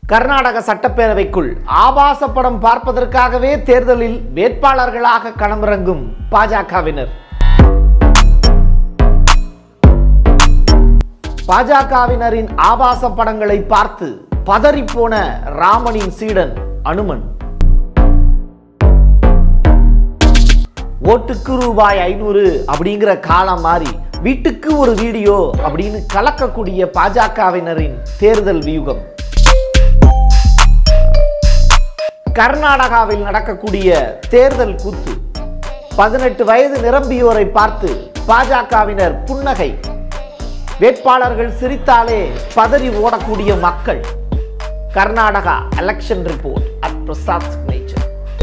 கர்நாடக சட்டப்பேரவைக்குள் ஆபாச படம் பார்ப்பதற்காகவே தேர்தலில் வேட்பாளர்களாக களமிறங்கும் பாஜகவினர் பாஜகவினரின் ஆபாச படங்களை பார்த்து பதறிப்போன ராமனின் சீடன் அனுமன் ஓட்டுக்கு ரூபாய் ஐநூறு அப்படிங்கிற காலம் மாறி வீட்டுக்கு ஒரு வீடியோ அப்படின்னு கலக்கக்கூடிய பாஜகவினரின் தேர்தல் வியூகம் கர்நாடகாவில் நடக்கக்கூடிய தேர்தல் கூத்து பதினெட்டு வயது நிரம்பியோரை பார்த்து பாஜகவினர் புன்னகை வேட்பாளர்கள் சிரித்தாலே பதறி ஓடக்கூடிய மக்கள் Karnataka election report at Prasad signature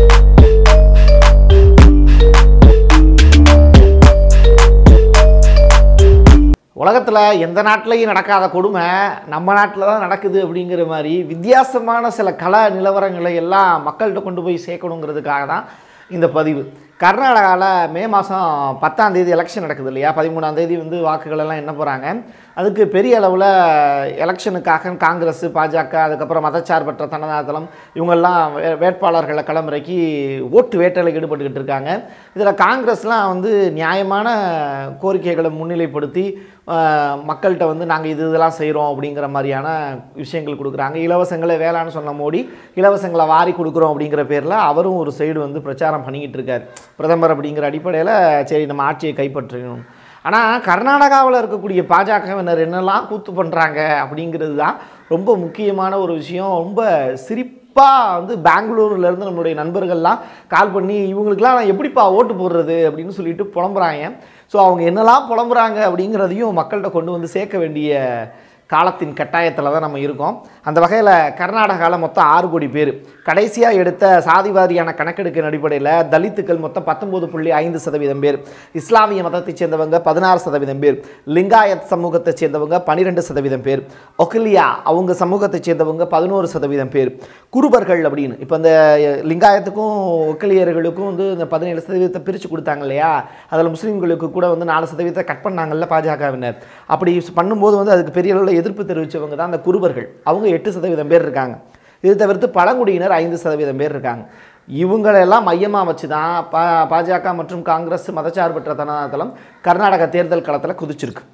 உலகத்தில் எந்த நாட்டிலையும் நடக்காத கொடுமை நம்ம நாட்டில் தான் நடக்குது அப்படிங்கிற மாதிரி வித்தியாசமான சில கல நிலவரங்களை எல்லாம் மக்கள்கிட்ட கொண்டு போய் சேர்க்கணுங்கிறதுக்காக தான் இந்த பதிவு கர்நாடகாவில் மே மாதம் பத்தாம் தேதி எலெக்ஷன் நடக்குது இல்லையா பதிமூணாம் தேதி வந்து வாக்குகள் எல்லாம் என்ன போகிறாங்க அதுக்கு பெரிய அளவில் எலெக்ஷனுக்காக காங்கிரஸ் பாஜக அதுக்கப்புறம் மதச்சார்பற்ற தனதாதளம் இவங்கெல்லாம் வே- வேட்பாளர்களை களமிறக்கி ஓட்டு வேட்டையில் ஈடுபட்டுக்கிட்டு இருக்காங்க இதில் காங்கிரஸ்லாம் வந்து நியாயமான கோரிக்கைகளை முன்னிலைப்படுத்தி ஆஹ், மக்கள்கிட்ட வந்து நாங்கள் இது இதெல்லாம் செய்கிறோம் அப்படிங்கிற மாதிரியான விஷயங்கள் கொடுக்குறாங்க இலவசங்களை வேளான்னு சொன்ன மோடி இலவசங்களை வாரி கொடுக்குறோம் அப்படிங்கிற பேரில் அவரும் ஒரு சைடு வந்து பிரச்சாரம் பண்ணிக்கிட்டு இருக்கார் பிரதமர் அப்படிங்கிற அடிப்படையில் சரி நம்ம ஆட்சியை கைப்பற்றணும் ஆனால் கர்நாடகாவில் இருக்கக்கூடிய பாஜகவினர் என்னெல்லாம் கூத்து பண்ணுறாங்க அப்படிங்கிறது தான் ரொம்ப முக்கியமான ஒரு விஷயம் ரொம்ப சிரிப்பாக வந்து பெங்களூர்லேருந்து நம்மளுடைய நண்பர்கள்லாம் கால் பண்ணி இவங்களுக்குலாம் நான் எப்படிப்பா ஓட்டு போடுறது அப்படின்னு சொல்லிட்டு புலம்புறாங்க ஸோ அவங்க என்னெல்லாம் புலம்புறாங்க அப்படிங்கிறதையும் மக்கள்கிட்ட கொண்டு வந்து சேர்க்க வேண்டிய காலத்தின் கட்டாயத்தில் தான் நம்ம இருக்கோம் அந்த வகையில் கர்நாடகாவில் மொத்தம் ஆறு கோடி பேர் கடைசியாக எடுத்த சாதிவாரியான கணக்கெடுக்கின் அடிப்படையில் தலித்துக்கள் மொத்தம் பத்தொன்பது புள்ளி ஐந்து சதவீதம் பேர் இஸ்லாமிய மதத்தைச் சேர்ந்தவங்க பதினாறு சதவீதம் பேர் லிங்காயத் சமூகத்தைச் சேர்ந்தவங்க பன்னிரெண்டு சதவீதம் பேர் ஒக்கிலியா அவங்க சமூகத்தைச் சேர்ந்தவங்க பதினோரு சதவீதம் பேர் குருபர்கள் அப்படின்னு இப்போ இந்த லிங்காயத்துக்கும் ஒக்கிலியர்களுக்கும் வந்து இந்த பதினேழு சதவீதத்தை பிரித்து கொடுத்தாங்க இல்லையா அதில் முஸ்லீம்களுக்கு கூட வந்து நாலு சதவீதத்தை கட் பண்ணாங்கல்ல பாஜகவினர் அப்படி பண்ணும்போது வந்து அதுக்கு பெரிய அளவில் எதிர்ப்பு தெரிவித்தவங்க தான் அந்த குருபர்கள் அவங்க எட்டு சதவீதம் பேர் இருக்காங்க இது தவிர்த்து பழங்குடியினர் ஐந்து சதவீதம் பேர் இருக்காங்க இவங்களெல்லாம் மையமாக வச்சு தான் பா பாஜக மற்றும் காங்கிரஸ் மதச்சார்பற்ற தனதளம் கர்நாடக தேர்தல் களத்தில் குதிச்சிருக்கு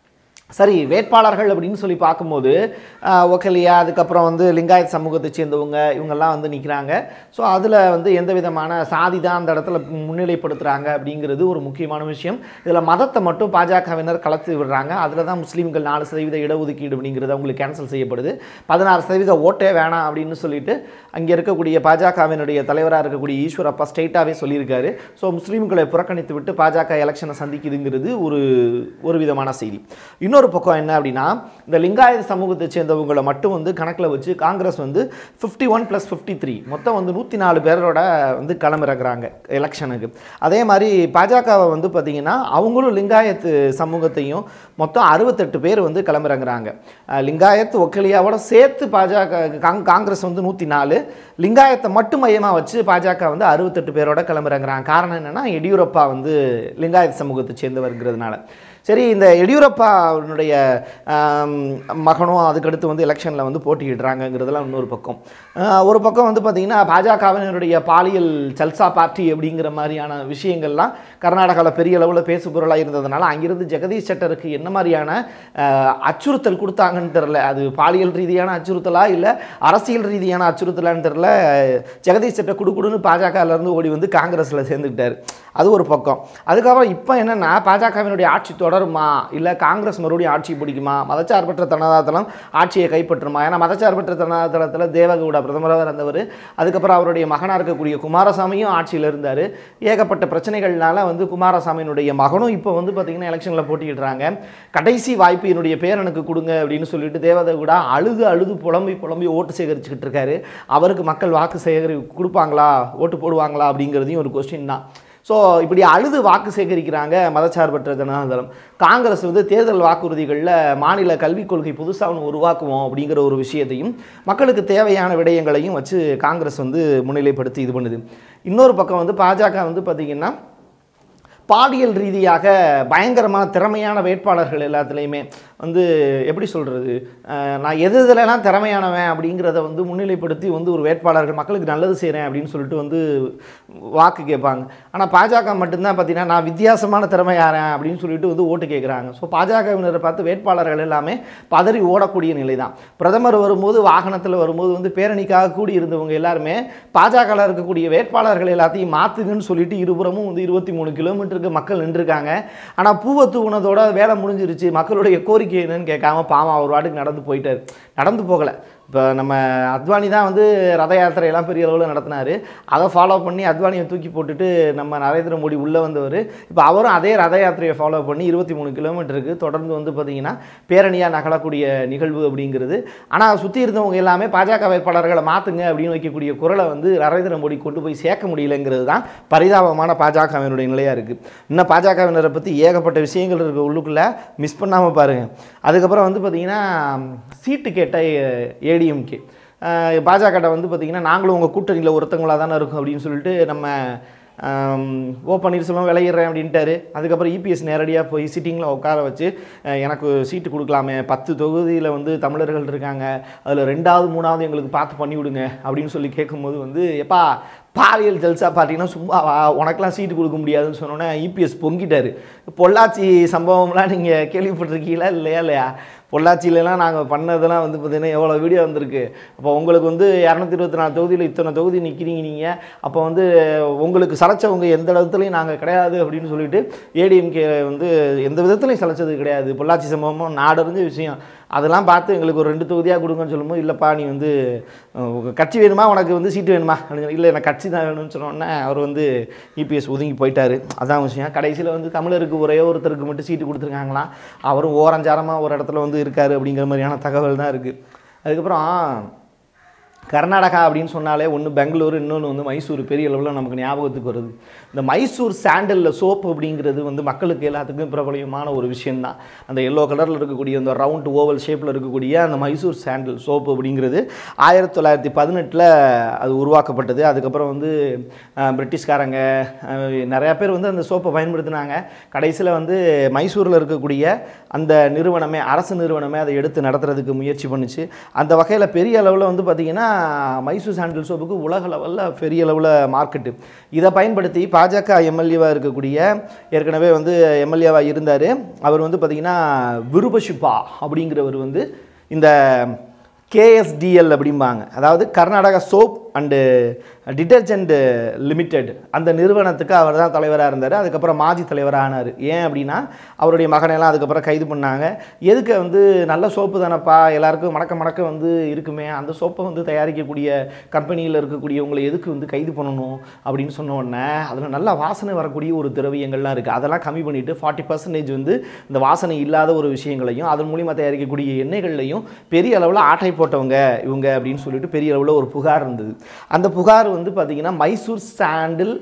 சரி வேட்பாளர்கள் அப்படின்னு சொல்லி பார்க்கும்போது ஆஹ், ஒக்கலியா அதுக்கப்புறம் வந்து லிங்காயத் சமூகத்தை சேர்ந்தவங்க இவங்கெல்லாம் வந்து நிற்கிறாங்க ஸோ அதில் வந்து எந்த விதமான சாதி தான் அந்த இடத்துல முன்னிலைப்படுத்துகிறாங்க அப்படிங்கிறது ஒரு முக்கியமான விஷயம் இதில் மதத்தை மட்டும் பாஜகவினர் கலத்து விடுறாங்க அதில் தான் முஸ்லீம்கள் நாலு சதவீத இடஒதுக்கீடு அப்படிங்கிறது அவங்களுக்கு கேன்சல் செய்யப்படுது பதினாறு சதவீத ஓட்டே வேணாம் அப்படின்னு சொல்லிட்டு அங்கே இருக்கக்கூடிய பாஜகவினுடைய தலைவராக இருக்கக்கூடிய ஈஸ்வரப்பா ஸ்ட்ரெயிட்டாகவே சொல்லியிருக்காரு ஸோ முஸ்லீம்களை புறக்கணித்து விட்டு பாஜக எலெக்ஷனை சந்திக்குதுங்கிறது ஒரு ஒரு விதமான செய்தி இன்னொரு பக்கம் என்ன அப்படின்னா இந்த லிங்காயத் சமூகத்தை சேர்ந்தவங்களை மட்டும் வந்து கணக்கில் வச்சு காங்கிரஸ் வந்து fifty one plus fifty three மொத்தம் வந்து நூற்றி நாலு பேரோட வந்து களமிறக்குறாங்க எலெக்ஷனுக்கு அதே மாதிரி பாஜகவை வந்து பார்த்திங்கன்னா அவங்களும் லிங்காயத்து சமூகத்தையும் மொத்தம் அறுபத்தெட்டு பேர் வந்து களமிறங்குறாங்க அஹ் லிங்காயத் ஒக்கலியாவோட சேர்த்து பாஜக காங் காங்கிரஸ் வந்து நூற்றி நாலு லிங்காயத்தை மட்டும் மையமாக வச்சு பாஜக வந்து அறுபத்தெட்டு பேரோட கிளம்புறாங்கிறாங்க காரணம் என்னென்னா எடியூரப்பா வந்து லிங்காயத் சமூகத்தை சேர்ந்தவர்கிறதுனால சரி இந்த எடியூரப்பாவுடைய ஆம், மகனும் அதுக்கடுத்து வந்து எலெக்ஷனில் வந்து போட்டியிடுறாங்கங்கிறதெல்லாம் இன்னொரு பக்கம் ஆஹ், ஒரு பக்கம் வந்து பார்த்திங்கன்னா பாஜகவினருடைய பாலியல் சல்சா பார்ட்டி அப்படிங்கிற மாதிரியான விஷயங்கள்லாம் கர்நாடகாவில் பெரிய அளவில் பேசு பொருளாக இருந்ததுனால அங்கிருந்து ஜெகதீஷ் ஷட்டருக்கு என்ன மாதிரியான ஆஹ், அச்சுறுத்தல் கொடுத்தாங்கன்னு தெரில அது பாலியல் ரீதியான அச்சுறுத்தலா இல்லை அரசியல் ரீதியான அச்சுறுத்தலான்னு தெரில ஜெகதீஷ் ஷட்டர் குடுகுடுன்னு பாஜகலேருந்து ஓடி வந்து காங்கிரஸில் சேர்ந்துக்கிட்டார் அது ஒரு பக்கம் அதுக்கப்புறம் இப்போ என்னென்னா பாஜகவினுடைய ஆட்சி தொடருமா இல்லை காங்கிரஸ் மறுபடியும் ஆட்சி பிடிக்குமா மதச்சார்பற்ற தனதாதளம் ஆட்சியை கைப்பற்றுமா ஏன்னா மதச்சார்பற்ற தனதாதளத்தில் தேவகவுடா பிரதமராக இருந்தவர் அதுக்கப்புறம் அவருடைய மகனாக இருக்கக்கூடிய குமாரசாமியும் ஆட்சியில் இருந்தார் ஏகப்பட்ட பிரச்சனைகள்னால வந்து குமாரசாமியினுடைய மகனும் இப்போ வந்து பார்த்திங்கன்னா எலெக்ஷனில் போட்டியிடுறாங்க கடைசி வாய்ப்பு என்னுடைய பேரனுக்கு கொடுங்க அப்படின்னு சொல்லிட்டு தேவதகுடா அழுது அழுது புலம்பி புலம்பி ஓட்டு சேகரிச்சுக்கிட்டு இருக்காரு அவருக்கு மக்கள் வாக்கு சேகரி கொடுப்பாங்களா ஓட்டு போடுவாங்களா அப்படிங்கிறதையும் ஒரு கொஸ்டின் தான் ஸோ இப்படி அழுது வாக்கு சேகரிக்கிறாங்க மதச்சார்பற்ற ஜனதாதளம் காங்கிரஸ் வந்து தேர்தல் வாக்குறுதிகளில் மாநில கல்விக் கொள்கை புதுசாக ஒன்று உருவாக்குவோம் அப்படிங்கிற ஒரு விஷயத்தையும் மக்களுக்கு தேவையான விடயங்களையும் வச்சு காங்கிரஸ் வந்து முன்னிலைப்படுத்தி இது பண்ணுது இன்னொரு பக்கம் வந்து பாஜக வந்து பார்த்திங்கன்னா பாலியல் ரீதியாக பயங்கரமான திறமையான வேட்பாளர்கள் எல்லாத்துலேயுமே வந்து எப்படி சொல்கிறது நான் எது இதுலலாம் திறமையானவன் அப்படிங்கிறத வந்து முன்னிலைப்படுத்தி வந்து ஒரு வேட்பாளர்கள் மக்களுக்கு நல்லது செய்கிறேன் அப்படின்னு சொல்லிட்டு வந்து வாக்கு கேட்பாங்க ஆனால் பாஜக மட்டும்தான் பார்த்தீங்கன்னா நான் வித்தியாசமான திறமையாரன் அப்படின்னு சொல்லிட்டு வந்து ஓட்டு கேட்குறாங்க ஸோ பாஜகவினரை பார்த்து வேட்பாளர்கள் எல்லாமே பதறி ஓடக்கூடிய நிலை தான் பிரதமர் வரும்போது வாகனத்தில் வரும்போது வந்து பேரணிக்காக கூடி இருந்தவங்க எல்லாருமே பாஜகவில் இருக்கக்கூடிய வேட்பாளர்கள் எல்லாத்தையும் மாற்றுங்கன்னு சொல்லிட்டு இருபுறமும் வந்து இருபத்தி மூணு கிலோமீட்டருக்கு மக்கள் நின்றுருக்காங்க ஆனால் பூவை தூவுனதோட வேலை முடிஞ்சிருச்சு மக்களுடைய கோரிக்கை என்னன்னு கேட்காம பாவம் அவர் வாட்டுக்கு நடந்து போயிட்டார் நடந்து போகலை இப்போ நம்ம அத்வானி தான் வந்து ரத யாத்திரையெல்லாம் பெரிய அளவில் நடத்தினார் அதை ஃபாலோ பண்ணி அத்வானியை தூக்கி போட்டுட்டு நம்ம நரேந்திர மோடி உள்ளே வந்தவர் இப்போ அவரும் அதே ரத யாத்திரையை ஃபாலோ பண்ணி இருபத்தி மூணு கிலோமீட்டருக்கு தொடர்ந்து வந்து பார்த்திங்கன்னா பேரணியாக நகலக்கூடிய நிகழ்வு அப்படிங்கிறது ஆனால் சுற்றி இருந்தவங்க எல்லாமே பாஜக வேட்பாளர்களை மாற்றுங்க அப்படின்னு வைக்கக்கூடிய குரலை வந்து நரேந்திர மோடி கொண்டு போய் சேர்க்க முடியலங்கிறது தான் பரிதாபமான பாஜகவினுடைய நிலையாக இருக்குது இன்னும் பாஜகவினரை பற்றி ஏகப்பட்ட விஷயங்கள் இருக்க உள்ளுக்குள்ளே மிஸ் பண்ணாமல் பாருங்கள் அதுக்கப்புறம் வந்து பார்த்திங்கன்னா சீட்டு கேட்ட ஏடிஎம்கே பாஜகட்ட வந்து பார்த்திங்கன்னா நாங்களும் உங்கள் கூட்டணியில் ஒருத்தவங்களாக தானே இருக்கும் அப்படின்னு சொல்லிட்டு நம்ம ஆம், ஓ பன்னீர்செல்வம் விளையிடுறேன் அப்படின்ட்டாரு அதுக்கப்புறம் இபிஎஸ் நேரடியாக போய் சிட்டிங்கில் உட்கார வச்சு அஹ், எனக்கு சீட்டு கொடுக்கலாமே பத்து தொகுதியில் வந்து தமிழர்கள் இருக்காங்க அதில் ரெண்டாவது மூணாவது எங்களுக்கு பார்த்து பண்ணி விடுங்க அப்படின்னு சொல்லி கேட்கும்போது வந்து எப்பா பாலியல் ஜல்சா பார்த்தீங்கன்னா சும்மா வா உனக்கெல்லாம் சீட்டு கொடுக்க முடியாதுன்னு சொன்னோன்னே இபிஎஸ் பொங்கிட்டாரு பொள்ளாச்சி சம்பவம்லாம் நீங்கள் கேள்விப்பட்டிருக்கீங்களா இல்லையா இல்லையா பொள்ளாச்சியிலலாம் நாங்கள் பண்ணதெல்லாம் வந்து பார்த்தீங்கன்னா எவ்வளோ வீடியோ வந்திருக்கு அப்போ உங்களுக்கு வந்து இரநூத்தி இருபத்தி நாலு தொகுதியில் இத்தனை தொகுதி நிற்கிறீங்க நீங்கள் அப்போ வந்து உங்களுக்கு சளைச்சவங்க எந்த இடத்துலையும் நாங்கள் கிடையாது அப்படின்னு சொல்லிட்டு ஏடிஎம்கே வந்து எந்த விதத்துலையும் சளைச்சது கிடையாது பொள்ளாச்சி சம்பவமும் நாடறிஞ்ச விஷயம் அதெல்லாம் பார்த்து எங்களுக்கு ஒரு ரெண்டு தொகுதியாக கொடுங்கன்னு சொல்லும்போது இல்லைப்பா நீ வந்து அஹ், உங்க கட்சி வேணுமா உனக்கு வந்து சீட்டு வேணுமா அப்படின்னு இல்லை எனக்கு கட்சி தான் வேணும்னு சொன்னோன்னே அவர் வந்து இபிஎஸ் ஒதுங்கி போயிட்டாரு அதான் விஷயம் கடைசியில் வந்து தமிழருக்கு ஒரே ஒருத்தருக்கு மட்டும் சீட்டு கொடுத்துருக்காங்களாம் அவரும் ஓரஞ்சாரமாக ஒரு இடத்துல வந்து இருக்காரு அப்படிங்கிற மாதிரியான தகவல் தான் இருக்குது அதுக்கப்புறம் கர்நாடகா அப்படின்னு சொன்னாலே ஒன்று பெங்களூர் இன்னொன்று வந்து மைசூர் பெரிய அளவில் நமக்கு ஞாபகத்துக்கு வருது இந்த மைசூர் சாண்டலில் சோப்பு அப்படிங்கிறது வந்து மக்களுக்கு எல்லாத்துக்கும் பிரபலியமான ஒரு விஷயம்தான் அந்த எல்லோ கலரில் இருக்கக்கூடிய அந்த ரவுண்ட் ஓவல் ஷேப்பில் இருக்கக்கூடிய அந்த மைசூர் சாண்டல் சோப்பு அப்படிங்கிறது ஆயிரத்தி தொள்ளாயிரத்தி பதினெட்டில் அது உருவாக்கப்பட்டது அதுக்கப்புறம் வந்து அஹ், பிரிட்டிஷ்காரங்க அஹ், நிறையா பேர் வந்து அந்த சோப்பை பயன்படுத்தினாங்க கடைசியில் வந்து மைசூரில் இருக்கக்கூடிய அந்த நிறுவனமே அரசு நிறுவனமே அதை எடுத்து நடத்துறதுக்கு முயற்சி பண்ணுச்சு அந்த வகையில் பெரிய அளவில் வந்து பார்த்திங்கன்னா மைசூர் சாண்டல் சோப்புக்கு உலக லெவலில் பெரிய அளவில் மார்க்கெட்டு இதை பயன்படுத்தி பாஜக எம்எல்ஏவாக இருக்கக்கூடிய ஏற்கனவே வந்து எம்எல்ஏவாக இருந்தார் அவர் வந்து பார்த்திங்கன்னா விருபஷிப்பா அப்படிங்கிறவர் வந்து இந்த கேஎஸ்டிஎல் அப்படிம்பாங்க அதாவது Karnataka soap and detergent limited அந்த நிறுவனத்துக்கு அவர் தான் தலைவராக இருந்தார் அதுக்கப்புறம் மாஜி தலைவராக ஆனார் ஏன் அப்படின்னா அவருடைய மகனையெல்லாம் அதுக்கப்புறம் கைது பண்ணாங்க எதுக்கு வந்து நல்ல சோப்பு தானப்பா எல்லாருக்கும் மணக்க மணக்க வந்து இருக்குமே அந்த சோப்பை வந்து தயாரிக்கக்கூடிய கம்பெனியில் இருக்கக்கூடியவங்களை எதுக்கு வந்து கைது பண்ணணும் அப்படின்னு சொன்ன உடனே அதில் நல்ல வாசனை வரக்கூடிய ஒரு திரவியங்கள்லாம் இருக்குது அதெல்லாம் கம்மி பண்ணிவிட்டு ஃபார்ட்டி பர்சன்டேஜ் வந்து இந்த வாசனை இல்லாத ஒரு விஷயங்களையும் அதன் மூலிமா தயாரிக்கக்கூடிய எண்ணெய்கள்லையும் பெரிய அளவில் ஆட்டை போட்டவங்க இவங்க அப்படின்னு சொல்லிட்டு பெரிய அளவில் ஒரு புகார் இருந்தது அந்த புகார் வந்து பார்த்திங்கன்னா மைசூர் சாண்டில்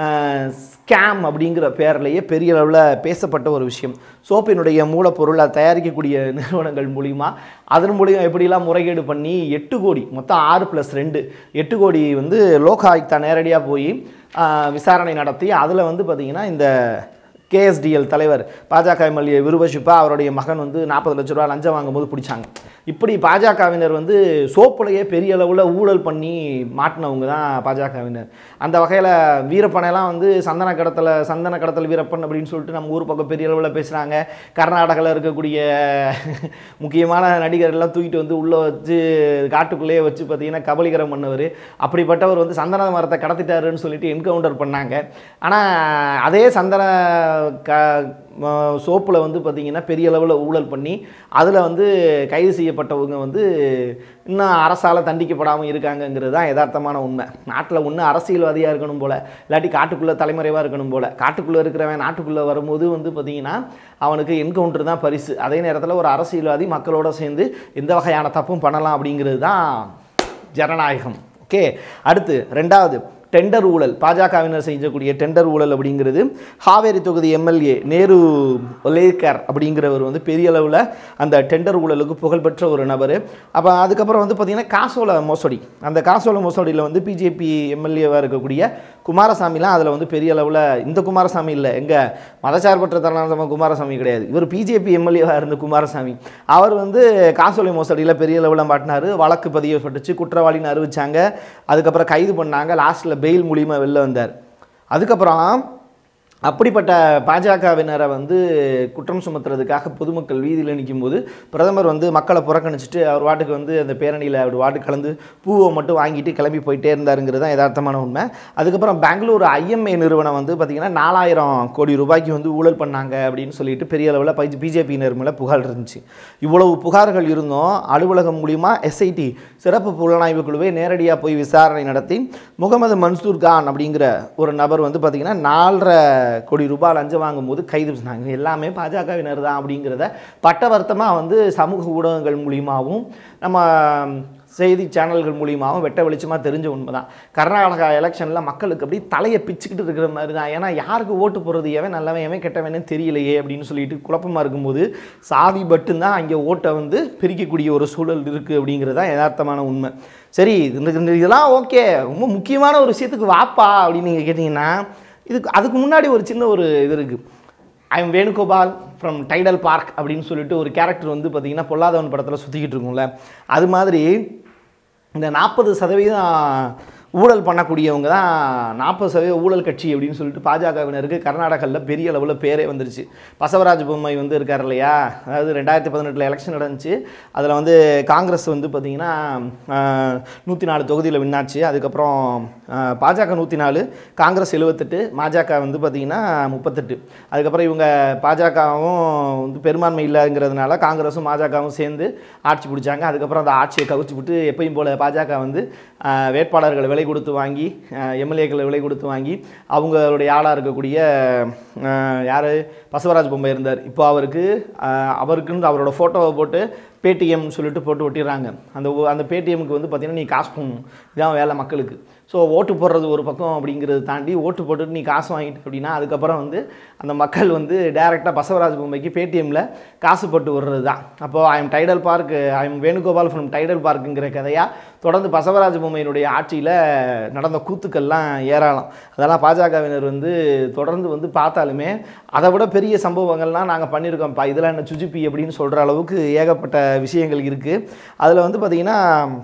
ஸ்கேம் அப்படிங்கிற பேர்லேயே பெரிய அளவில் பேசப்பட்ட ஒரு விஷயம் சோப்பினுடைய மூலப்பொருள் அதை தயாரிக்கக்கூடிய நிறுவனங்கள் மூலிமா அதன் மூலியம் எப்படிலாம் முறைகேடு பண்ணி எட்டு கோடி மொத்தம் ஆறு ப்ளஸ் ரெண்டு எட்டு கோடி வந்து லோக் ஆயுக்தா நேரடியாக போய் ஆஹ், விசாரணை நடத்தி அதில் வந்து பார்த்திங்கன்னா இந்த கேஎஸ்டிஎல் தலைவர் பாஜக எம்எல்ஏ விருபஷிப்பா அவருடைய மகன் வந்து நாற்பது லட்ச ரூபா லஞ்சம் வாங்கும்போது பிடிச்சாங்க இப்படி பாஜகவினர் வந்து சோப்புலையே பெரிய அளவில் ஊழல் பண்ணி மாட்டினவங்க தான் பாஜகவினர் அந்த வகையில் வீரப்பனைலாம் வந்து சந்தன கடத்தல சந்தன கடத்தல் வீரப்பன் அப்படின்னு சொல்லிட்டு நம்ம ஊர் பக்கம் பெரிய அளவில் பேசுகிறாங்க கர்நாடகாவில் இருக்கக்கூடிய முக்கியமான நடிகர்கள்லாம் தூக்கிட்டு வந்து உள்ளே வச்சு காட்டுக்குள்ளேயே வச்சு பார்த்தீங்கன்னா கபலீகரம் பண்ணவர் அப்படிப்பட்டவர் வந்து சந்தன மரத்தை கடத்திட்டாருன்னு சொல்லிட்டு என்கவுண்டர் பண்ணாங்க ஆனால் அதே சந்தன க சோப்பில் வந்து பார்த்திங்கன்னா பெரிய அளவில் ஊழல் பண்ணி அதில் வந்து கைது செய்யப்பட்டவங்க வந்து இன்னும் அரசால் தண்டிக்கப்படாமல் இருக்காங்கங்கிறது தான் யதார்த்தமான உண்மை நாட்டில் ஒன்று அரசியல்வாதியாக இருக்கணும் போல் இல்லாட்டி காட்டுக்குள்ளே தலைமறைவாக இருக்கணும் போல் காட்டுக்குள்ளே இருக்கிறவன் நாட்டுக்குள்ளே வரும்போது வந்து பார்த்திங்கன்னா அவனுக்கு என்கவுண்டர் தான் பரிசு அதே நேரத்தில் ஒரு அரசியல்வாதி மக்களோட சேர்ந்து எந்த வகையான தப்பும் பண்ணலாம் அப்படிங்கிறது தான் ஜனநாயகம் ஓகே அடுத்து ரெண்டாவது டெண்டர் ஊழல் பாஜகவினர் செஞ்சக்கூடிய டெண்டர் ஊழல் அப்படிங்கிறது ஹாவேரி தொகுதி எம்எல்ஏ நேரு ஒலேக்கர் அப்படிங்கிறவர் வந்து பெரிய அளவில் அந்த டெண்டர் ஊழலுக்கு புகழ்பெற்ற ஒரு நபர் அப்போ அதுக்கப்புறம் வந்து பார்த்திங்கன்னா காசோல மோசடி அந்த காசோல மோசடியில் வந்து பிஜேபி எம்எல்ஏவாக இருக்கக்கூடிய குமாரசாமிலாம் அதில் வந்து பெரிய அளவில் இந்த குமாரசாமி இல்லை எங்கள் மதச்சார்பற்ற தருணாசம குமாரசாமி கிடையாது இவர் பிஜேபி எம்எல்ஏவாக இருந்த குமாரசாமி அவர் வந்து காசோலை மோசடியில் பெரிய அளவில் மாட்டினார் வழக்கு பதியப்பட்டுச்சு குற்றவாளின்னு அறிவிச்சாங்க அதுக்கப்புறம் கைது பண்ணாங்க லாஸ்ட்டில் பெயில் மூலியமாக வெளில வந்தார் அதுக்கப்புறம் அப்படிப்பட்ட பாஜகவினரை வந்து குற்றம் சுமத்துறதுக்காக பொதுமக்கள் வீதியில் நிற்கும்போது பிரதமர் வந்து மக்களை புறக்கணிச்சிட்டு அவர் வாட்டுக்கு வந்து அந்த பேரணியில் அவர் வாட்டு கலந்து பூவை மட்டும் வாங்கிட்டு கிளம்பி போயிட்டே இருந்தாருங்கிறது தான் யதார்த்தமான உண்மை அதுக்கப்புறம் பெங்களூர் ஐஎம்ஏ நிறுவனம் வந்து பார்த்திங்கன்னா நாலாயிரம் கோடி ரூபாய்க்கு வந்து ஊழல் பண்ணாங்க அப்படின்னு சொல்லிட்டு பெரிய அளவில் பி பிஜேபியினர் மேலே புகார் இருந்துச்சு இவ்வளவு புகார்கள் இருந்தும் அலுவலகம் மூலிமா எஸ்ஐடி சிறப்பு புலனாய்வு குழுவை நேரடியாக போய் விசாரணை நடத்தி முகமது மன்சூர் கான் அப்படிங்கிற ஒரு நபர் வந்து பார்த்திங்கன்னா நாலரை கோடி ரூபாய் லஞ்சம் வாங்கும்போது கைது பண்ணாங்க எல்லாமே பாஜகவினர் தான் அப்படிங்கிறத பட்டவர்த்தமாக வந்து சமூக ஊடகங்கள் மூலியமாகவும் நம்ம செய்தி சேனல்கள் மூலியமாகவும் வெட்ட வெளிச்சமாக தெரிஞ்ச உண்மை தான் கர்நாடகா எலெக்ஷனில் மக்களுக்கு அப்படி தலையை பிச்சுக்கிட்டு இருக்கிற மாதிரி தான் ஏன்னா யாருக்கு ஓட்டு போகிறது எவன் நல்லவன் எவன் கெட்டவனே தெரியலையே அப்படின்னு சொல்லிட்டு குழப்பமாக இருக்கும்போது சாதி மட்டும்தான் அங்கே ஓட்டை வந்து பிரிக்கக்கூடிய ஒரு சூழல் இருக்குது அப்படிங்கிறது தான் யதார்த்தமான உண்மை சரி இந்த இந்த இதெல்லாம் ஓகே ரொம்ப முக்கியமான ஒரு விஷயத்துக்கு வாப்பா அப்படின்னு நீங்கள் கேட்டிங்கன்னா இதுக்கு அதுக்கு முன்னாடி ஒரு சின்ன ஒரு இது இருக்குது I am Venugopal from Tidel Park அப்படின்னு சொல்லிட்டு ஒரு கேரக்டர் வந்து பார்த்திங்கன்னா பொல்லாதவன் படத்தில் சுற்றிக்கிட்டு இருக்கும்ல அது மாதிரி இந்த நாற்பது சதவீதம் ஊழல் பண்ணக்கூடியவங்க தான் நாற்பது சதவீத ஊழல் கட்சி அப்படின்னு சொல்லிட்டு பாஜகவினருக்கு கர்நாடகாவில் பெரிய அளவில் பேரே வந்துருச்சு பசவராஜ் பொம்மை வந்து இருக்கார் இல்லையா அதாவது ரெண்டாயிரத்தி பதினெட்டில் எலெக்ஷன் நடந்துச்சு அதில் வந்து காங்கிரஸ் வந்து பார்த்திங்கன்னா நூற்றி நாலு தொகுதியில் வின்னாச்சு அதுக்கப்புறம் ஆஹ், பாஜக நூற்றி நாலு காங்கிரஸ் எழுபத்தெட்டு பாஜக வந்து பார்த்திங்கன்னா முப்பத்தெட்டு அதுக்கப்புறம் இவங்க பாஜகவும் வந்து பெரும்பான்மை இல்லைங்கிறதுனால காங்கிரஸும் பாஜகவும் சேர்ந்து ஆட்சி பிடிச்சாங்க அதுக்கப்புறம் அந்த ஆட்சியை கவிச்சு விட்டு எப்பயும் போல் பாஜக வந்து ஆஹ், வேட்பாளர்களை விலை கொடுத்து வாங்கி எம்எல்ஏக்களை விலை கொடுத்து வாங்கி அவங்களுடைய ஆளாக இருக்கக்கூடிய யார் பசவராஜ் பொம்மை இருந்தார் இப்போ அவருக்கு ஆஹ், அவருக்குன்னு அவரோட ஃபோட்டோவை போட்டு பேடிஎம் சொல்லிட்டு போட்டு ஒட்டிடுறாங்க அந்த ஒ- அந்த பேடிஎம்க்கு வந்து பார்த்தீங்கன்னா நீ காசு போடணும் இதான் வேலை மக்களுக்கு ஸோ ஓட்டு போடுறது ஒரு பக்கம் அப்படிங்கிறத தாண்டி ஓட்டு போட்டுட்டு நீ காசு வாங்கிட்டு அப்படின்னா அதுக்கப்புறம் வந்து அந்த மக்கள் வந்து டைரெக்டாக பசவராஜ் பொம்மைக்கு பேடிஎம்மில் காசு போட்டு விடுறது தான் அப்போது I am Tidel Park I am Venugopal from Tidel பார்க்குங்கிற கதையாக தொடர்ந்து பசவராஜ் பொம்மையினுடைய ஆட்சியில் நடந்த கூத்துக்கள்லாம் ஏராளம் அதெல்லாம் பாஜகவினர் வந்து தொடர்ந்து வந்து பார்த்தாலுமே அதை விட பெரிய சம்பவங்கள்லாம் நாங்கள் பண்ணியிருக்கோம்ப்பா இதெல்லாம் என்ன சுஜிப்பி அப்படின்னு சொல்கிற அளவுக்கு ஏகப்பட்ட விஷயங்கள் இருக்குது அதில் வந்து பார்த்திங்கன்னா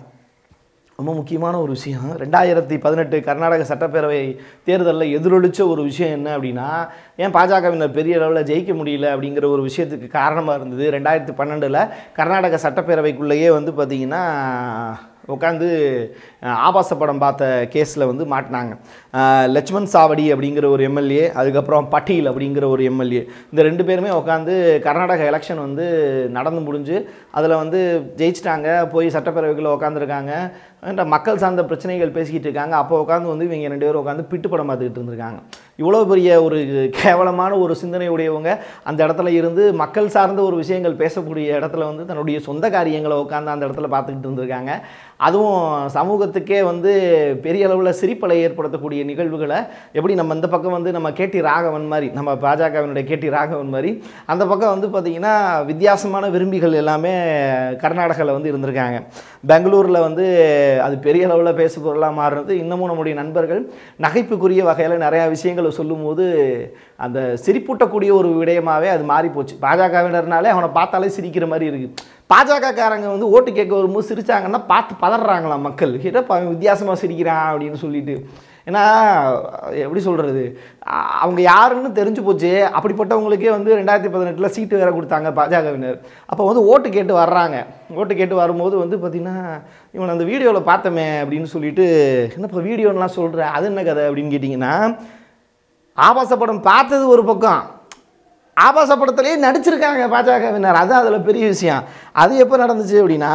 ரொம்ப முக்கியமான ஒரு விஷயம் ரெண்டாயிரத்தி பதினெட்டு கர்நாடக சட்டப்பேரவை தேர்தலில் எதிரொலிச்ச ஒரு விஷயம் என்ன அப்படின்னா ஏன் பாஜகவினர் பெரிய அளவில் ஜெயிக்க முடியல அப்படிங்கிற ஒரு விஷயத்துக்கு காரணமாக இருந்தது ரெண்டாயிரத்தி பன்னெண்டில் கர்நாடக சட்டப்பேரவைக்குள்ளேயே வந்து பார்த்திங்கன்னா உட்காந்து அஹ், ஆபாச படம் பார்த்த கேஸில் வந்து மாட்டினாங்க அஹ், லட்சுமண் சாவடி அப்படிங்கிற ஒரு எம்எல்ஏ அதுக்கப்புறம் பட்டீல் அப்படிங்கிற ஒரு எம்எல்ஏ இந்த ரெண்டு பேருமே உட்காந்து கர்நாடக எலெக்ஷன் வந்து நடந்து முடிஞ்சு அதில் வந்து ஜெயிச்சிட்டாங்க போய் சட்டப்பேரவைக்குள்ளே உட்காந்துருக்காங்க மக்கள் சார்ந்த பிரச்சனைகள் பேசிக்கிட்டு இருக்காங்க அப்போ உட்காந்து வந்து இவங்க ரெண்டு பேரும் உட்காந்து பிட்டு படம் பார்த்துக்கிட்டு இருந்திருக்காங்க இவ்வளோ பெரிய ஒரு கேவலமான ஒரு சிந்தனை உடையவங்க அந்த இடத்துல இருந்து மக்கள் சார்ந்த ஒரு விஷயங்கள் பேசக்கூடிய இடத்துல வந்து தன்னுடைய சொந்த காரியங்களை உட்காந்து அந்த இடத்துல பார்த்துக்கிட்டு இருந்திருக்காங்க அதுவும் சமூகத்துக்கே வந்து பெரிய அளவில் சிரிப்பலை ஏற்படுத்தக்கூடிய நிகழ்வுகளை எப்படி நம்ம இந்த பக்கம் வந்து நம்ம கேடி ராகவன் மாதிரி நம்ம பாஜகவினுடைய கேடி ராகவன் மாதிரி அந்த பக்கம் வந்து பார்த்திங்கன்னா வித்தியாசமான விரும்பிகள் எல்லாமே கர்நாடகாவில் வந்து இருந்திருக்காங்க பெங்களூரில் வந்து அது பெரிய அளவில் பேசு பொருளாக மாறுறது இன்னமும் நம்முடைய நண்பர்கள் நகைப்புக்குரிய வகையில் நிறையா விஷயங்களை சொல்லும்போது அந்த சிரிப்பூட்டக்கூடிய ஒரு விடயமாகவே அது மாறி போச்சு பாஜகவினர்னாலே அவனை பார்த்தாலே சிரிக்கிற மாதிரி இருக்குது பாஜகக்காரங்க வந்து ஓட்டு கேட்க வரும்போது சிரிச்சாங்கன்னா பார்த்து பதறாங்களாம் மக்கள் என்னப்பா அவன் வித்தியாசமாக சிரிக்கிறான் அப்படின்னு சொல்லிட்டு ஏன்னா எப்படி சொல்கிறது அவங்க யாருன்னு தெரிஞ்சு போச்சு அப்படிப்பட்டவங்களுக்கே வந்து ரெண்டாயிரத்தி பதினெட்டில் சீட்டு வேற கொடுத்தாங்க பாஜகவினர் அப்போ வந்து ஓட்டு கேட்டு வர்றாங்க ஓட்டு கேட்டு வரும்போது வந்து பார்த்திங்கன்னா இவன் அந்த வீடியோவில் பார்த்தமே அப்படின்னு சொல்லிட்டு என்னப்பா வீடியோலாம் சொல்கிற அது என்ன கதை அப்படின்னு கேட்டிங்கன்னா ஆபாச படம் பார்த்தது ஒரு பக்கம் ஆபாச படத்திலேயே நடிச்சிருக்காங்க பாஜகவினர் அது அதில் பெரிய விஷயம் அது எப்போ நடந்துச்சு அப்படின்னா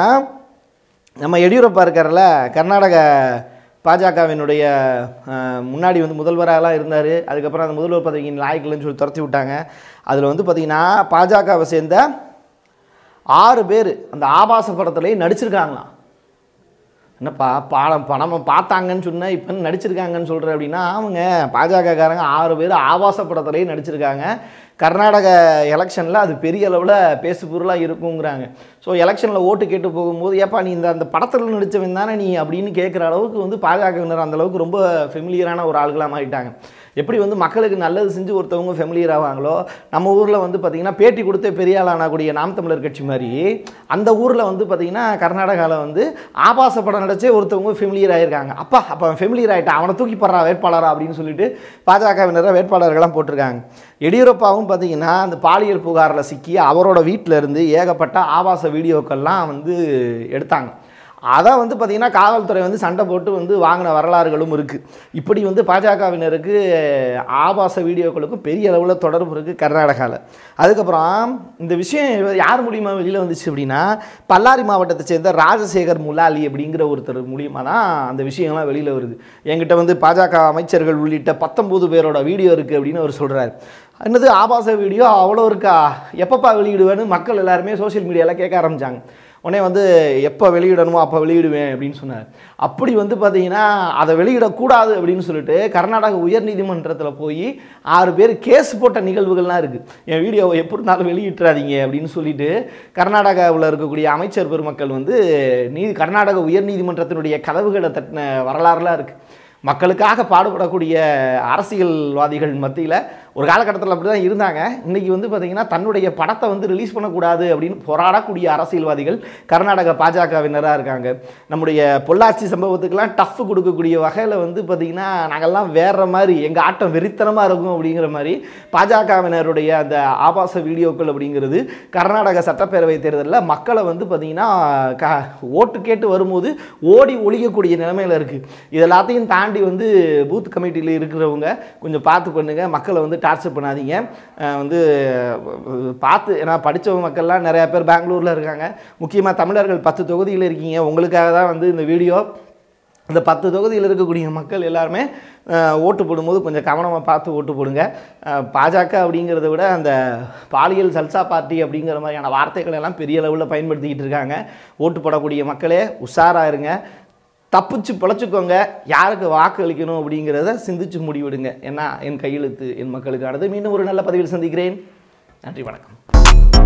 நம்ம எடியூரப்பா இருக்கார்ல கர்நாடக பாஜகவினுடைய அஹ், முன்னாடி வந்து முதல்வராகலாம் இருந்தார் அதுக்கப்புறம் அந்த முதல்வர் பதவிக்கு லாய்க்கலன்னு சொல்லி துரத்தி விட்டாங்க அதில் வந்து பார்த்திங்கன்னா பாஜகவை சேர்ந்த ஆறு பேர் அந்த ஆபாச படத்துலேயே நடிச்சிருக்காங்களாம் என்னப்பா பாடம் பணம் பார்த்தாங்கன்னு சொன்ன இப்போ நடிச்சிருக்காங்கன்னு சொல்கிற அப்படின்னா அவங்க பாஜகக்காரங்க ஆறு பேர் ஆபாச படத்துலேயே நடிச்சிருக்காங்க கர்நாடக எலெக்ஷனில் அது பெரிய அளவில் பேசு பொருளாக இருக்குங்கிறாங்க ஸோ எலெக்ஷனில் ஓட்டு கேட்டு போகும்போது ஏப்பா நீ இந்த அந்த படத்தில் நடித்தவன் தானே நீ அப்படின்னு கேட்குற அளவுக்கு வந்து பாஜகவினர் அந்த அளவுக்கு ரொம்ப ஃபெமிலியரான ஒரு ஆள்களாக மாறிட்டாங்க எப்படி வந்து மக்களுக்கு நல்லது செஞ்சு ஒருத்தவங்க ஃபெமிலியர் ஆவாங்களோ நம்ம ஊரில் வந்து பார்த்திங்கன்னா பேட்டி கொடுத்த பெரிய ஆளானக்கூடிய நாம் தமிழர் கட்சி மாதிரி அந்த ஊரில் வந்து பார்த்திங்கன்னா கர்நாடகாவில் வந்து ஆபாச படம் நடிச்சே ஒருத்தவங்க ஃபெமிலியர் ஆயிருக்காங்க அப்பா அப்போ அவன் ஃபெமிலியர் ஆகிட்டான் அவனை தூக்கி போடுறா வேட்பாளரா அப்படின்னு சொல்லிட்டு பாஜகவினரை வேட்பாளர்கள்லாம் போட்டிருக்காங்க எடியூரப்பாவும் பார்த்தீங்கன்னா அந்த பாலியல் புகாரில் சிக்கி அவரோட வீட்டில் இருந்து ஏகப்பட்ட ஆபாச வீடியோக்கள்லாம் வந்து எடுத்தாங்க அதை வந்து பார்த்திங்கன்னா காவல்துறை வந்து சண்டை போட்டு வந்து வாங்கின வரலாறுகளும் இருக்குது இப்படி வந்து பாஜகவினருக்கு ஆபாச வீடியோக்களுக்கும் பெரிய அளவில் தொடர்பு இருக்குது கர்நாடகாவில் அதுக்கப்புறம் இந்த விஷயம் யார் மூலியமாக வெளியில் வந்துச்சு அப்படின்னா பல்லாரி மாவட்டத்தை சேர்ந்த ராஜசேகர் முலாலி அப்படிங்கிற ஒருத்தர் மூலியமாக தான் அந்த விஷயங்கள்லாம் வெளியில் வருது என்கிட்ட வந்து பாஜக அமைச்சர்கள் உள்ளிட்ட பத்தொம்போது பேரோட வீடியோ இருக்குது அப்படின்னு அவர் சொல்கிறார் என்னது ஆபாச வீடியோ அவ்வளோ இருக்கா எப்பப்பா வெளியிடுவேன்னு மக்கள் எல்லாருமே சோஷியல் மீடியாவில் கேட்க ஆரம்பித்தாங்க உடனே வந்து எப்போ வெளியிடணுமோ அப்போ வெளியிடுவேன் அப்படின்னு சொன்னார் அப்படி வந்து பார்த்தீங்கன்னா அதை வெளியிடக்கூடாது அப்படின்னு சொல்லிட்டு கர்நாடக உயர்நீதிமன்றத்தில் போய் ஆறு பேர் கேஸ் போட்ட நிகழ்வுகள்லாம் இருக்குது என் வீடியோவை எப்படி இருந்தாலும் வெளியிட்டுறாதீங்க அப்படின்னு சொல்லிட்டு கர்நாடகாவில் இருக்கக்கூடிய அமைச்சர் பெருமக்கள் வந்து நீ கர்நாடக உயர்நீதிமன்றத்தினுடைய கதவுகளை தட்டின வரலாறுலாம் இருக்குது மக்களுக்காக பாடுபடக்கூடிய அரசியல்வாதிகள் மத்தியில் ஒரு காலகட்டத்தில் அப்படி தான் இருந்தாங்க இன்றைக்கி வந்து பார்த்திங்கன்னா தன்னுடைய படத்தை வந்து ரிலீஸ் பண்ணக்கூடாது அப்படின்னு போராடக்கூடிய அரசியல்வாதிகள் கர்நாடக பாஜகவினராக இருக்காங்க நம்முடைய பொள்ளாச்சி சம்பவத்துக்கெல்லாம் டஃப் கொடுக்கக்கூடிய வகையில் வந்து பார்த்திங்கன்னா நாங்கள்லாம் வேற மாதிரி எங்கள் ஆட்டம் வெறித்தனமாக இருக்கும் அப்படிங்கிற மாதிரி பாஜகவினருடைய அந்த ஆபாச வீடியோக்கள் அப்படிங்கிறது கர்நாடக சட்டப்பேரவை தேர்தலில் மக்களை வந்து பார்த்திங்கன்னா க ஓட்டு கேட்டு வரும்போது ஓடி ஒழிக்கக்கூடிய நிலைமையில் இருக்குது இது எல்லாத்தையும் தாண்டி வந்து பூத் கமிட்டியில் இருக்கிறவங்க கொஞ்சம் பார்த்து பண்ணுங்கள் மக்களை வந்து டார்ச்சர் பண்ணாதீங்க அஹ் வந்து அஹ் பார்த்து ஏன்னா படித்த மக்கள்லாம் நிறையா பேர் பெங்களூரில் இருக்காங்க முக்கியமாக தமிழர்கள் பத்து தொகுதியில் இருக்கீங்க உங்களுக்காக தான் வந்து இந்த வீடியோ இந்த பத்து தொகுதியில் இருக்கக்கூடிய மக்கள் எல்லாருமே அஹ், ஓட்டு போடும்போது கொஞ்சம் கவனமாக பார்த்து ஓட்டு போடுங்க அஹ், பாஜக அப்படிங்கிறத விட அந்த பாலியல் சல்சா பார்ட்டி அப்படிங்கிற மாதிரியான வார்த்தைகள் எல்லாம் பெரிய அளவில் பயன்படுத்திக்கிட்டு இருக்காங்க ஓட்டு போடக்கூடிய மக்களே உஷாராக இருங்க தப்பிச்சு பிழைச்சிக்கோங்க யாருக்கு வாக்கு அளிக்கணும் அப்படிங்கிறத சிந்திச்சு முடிவெடுங்க ஏன்னா என் கையெழுத்து என் மக்களுக்கானது மீண்டும் ஒரு நல்ல பதிவில் சந்திக்கிறேன் நன்றி வணக்கம்